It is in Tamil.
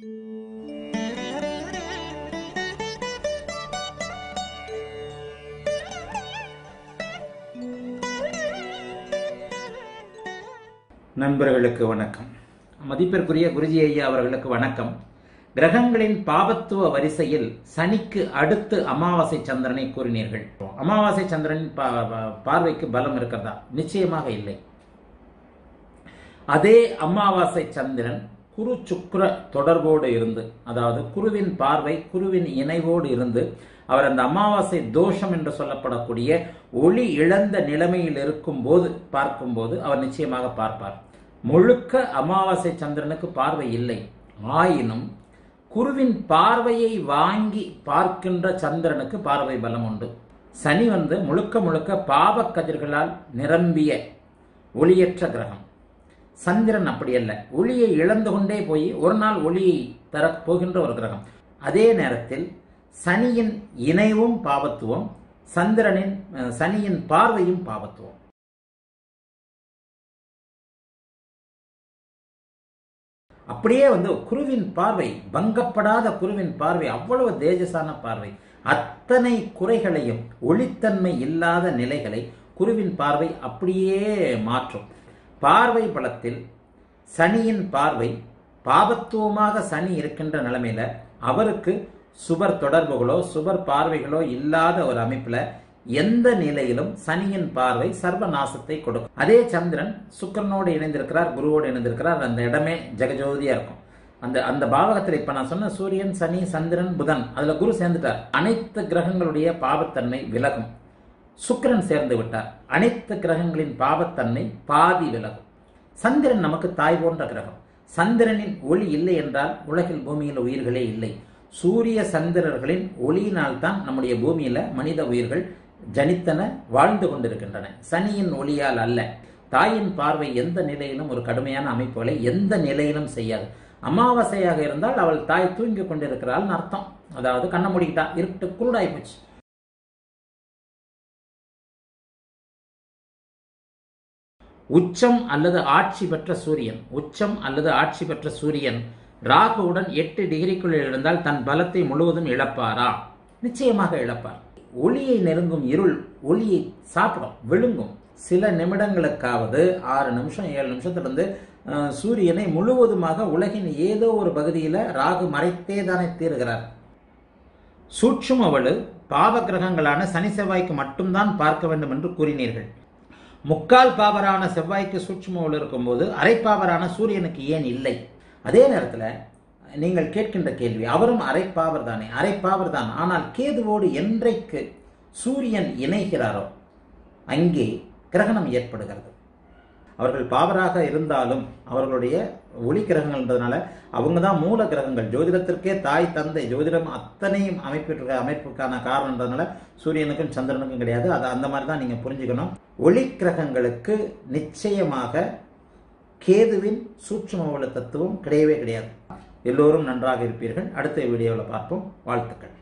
நண்பர்களுக்கு வணக்கம் மதிப்பிற்குரிய குருஜி ஐயா அவர்களுக்கு வணக்கம் கிரகங்களின் பாபத்துவ வரிசையில் சனிக்கு அடுத்து அமாவாசை சந்திரனை கூறினீர்கள் அமாவாசை சந்திரனின் பா- பா- பார்வைக்கு பலம் இருக்கிறதா நிச்சயமாக இல்லை அதே அமாவாசை சந்திரன் குரு சுக்கிர தொடர்போடு இருந்து அதாவது குருவின் பார்வை குருவின் இணைவோடு இருந்து அவர் அந்த அமாவாசை தோஷம் என்று சொல்லப்படக்கூடிய ஒளி இழந்த நிலைமையில் இருக்கும்போது பார்க்கும்போது அவர் நிச்சயமாக பார்ப்பார் முழுக்க அமாவாசை சந்திரனுக்கு பார்வை இல்லை ஆயினும் குருவின் பார்வையை வாங்கி பார்க்கின்ற சந்திரனுக்கு பார்வை பலம் உண்டு சனி வந்து முழுக்க முழுக்க பாவக் கதிர்களால் நிரம்பிய ஒளியற்ற கிரகம் சந்திரன் அப்படி அல்ல ஒளியை இழந்து கொண்டே போய் ஒரு நாள் ஒளியை தரப் போகின்ற ஒரு கிரகம் அதே நேரத்தில் சனியின் இணைவும் பாவத்துவம் சந்திரனின் அஹ், சனியின் பார்வையும் பாவத்துவம் அப்படியே வந்து குருவின் பார்வை பங்கப்படாத குருவின் பார்வை அவ்வளவு தேஜஸான பார்வை அத்தனை குறைகளையும் ஒளித்தன்மை இல்லாத நிலைகளை குருவின் பார்வை அப்படியே மாற்றும் பார்வை பலத்தில் சனியின் பார்வை பாபத்துவமாக சனி இருக்கின்ற நிலைமையில அவருக்கு சுபர் தொடர்புகளோ சுபர் பார்வைகளோ இல்லாத ஒரு அமைப்புல எந்த நிலையிலும் சனியின் பார்வை சர்வ நாசத்தை கொடுக்கும் அதே சந்திரன் சுக்கிரனோடு இணைந்திருக்கிறார் குருவோடு இணைந்திருக்கிறார் அந்த இடமே ஜெகஜோதியா இருக்கும் அந்த அந்த பாவகத்தில் இப்ப நான் சொன்ன சூரியன் சனி சந்திரன் புதன் அதுல குரு சேர்ந்துட்டார் அனைத்து கிரகங்களுடைய பாவத்தன்மை விலகும் சுக்கிரன் சேர்ந்து விட்டார் அனைத்து கிரகங்களின் பாவத்தன்மை பாதி விலகும் சந்திரன் நமக்கு தாய் போன்ற கிரகம் சந்திரனின் ஒளி இல்லை என்றால் உலகில் பூமியில் உயிர்களே இல்லை சூரிய சந்திரர்களின் ஒளியினால் தான் நம்முடைய பூமியில மனித உயிர்கள் ஜனித்தன வாழ்ந்து கொண்டிருக்கின்றன சனியின் ஒளியால் அல்ல தாயின் பார்வை எந்த நிலையிலும் ஒரு கடுமையான அமைப்புகளை எந்த நிலையிலும் செய்யாது அமாவாசையாக இருந்தால் அவள் தாய் தூங்கி கொண்டிருக்கிறாள்னு அர்த்தம் அதாவது கண்ணை மூடிக்கிட்டா இருட்டு குருடாய் போச்சு உச்சம் அல்லது ஆட்சி பெற்ற சூரியன் உச்சம் அல்லது ஆட்சி பெற்ற சூரியன் ராகுவுடன் எட்டு டிகிரிக்குள் இருந்தால் தன் பலத்தை முழுவதும் இழப்பாரா நிச்சயமாக இழப்பார் ஒளியை நெருங்கும் இருள் ஒளியை சாப்பிடும் விழுங்கும் சில நிமிடங்களுக்காவது ஆறு நிமிஷம் ஏழு நிமிஷத்திலிருந்து அஹ், சூரியனை முழுவதுமாக உலகின் ஏதோ ஒரு பகுதியில் ராகு மறைத்தே தானே தீருகிறார் சூட்சும வலு பாவ கிரகங்களான சனி செவ்வாய்க்கு மட்டும்தான் பார்க்க வேண்டும் என்று கூறினீர்கள் முக்கால் பாவரான செவ்வாய்க்கு சூட்சும வலு இருக்கும்போது அரைப்பாவரான சூரியனுக்கு ஏன் இல்லை அதே நேரத்தில் நீங்கள் கேட்கின்ற கேள்வி அவரும் அரைப்பாவர் தானே அரைப்பாவர் தான் ஆனால் கேதுவோடு என்றைக்கு சூரியன் இணைகிறாரோ அங்கே கிரகணம் ஏற்படுகிறது அவர்கள் பாவராக இருந்தாலும் அவர்களுடைய ஒளி கிரகங்கள்ன்றதுனால அவங்க தான் மூல கிரகங்கள் ஜோதிடத்திற்கே தாய் தந்தை ஜோதிடம் அத்தனையும் அமைப்பிற்கு அமைப்புக்கான காரணன்றதுனால சூரியனுக்கும் சந்திரனுக்கும் கிடையாது அது அந்த மாதிரி தான் நீங்கள் புரிஞ்சுக்கணும் ஒளி கிரகங்களுக்கு நிச்சயமாக கேதுவின் சூட்சும உள்ள தத்துவம் கிடையவே கிடையாது எல்லோரும் நன்றாக இருப்பீர்கள் அடுத்த வீடியோவில் பார்ப்போம் வாழ்த்துக்கள்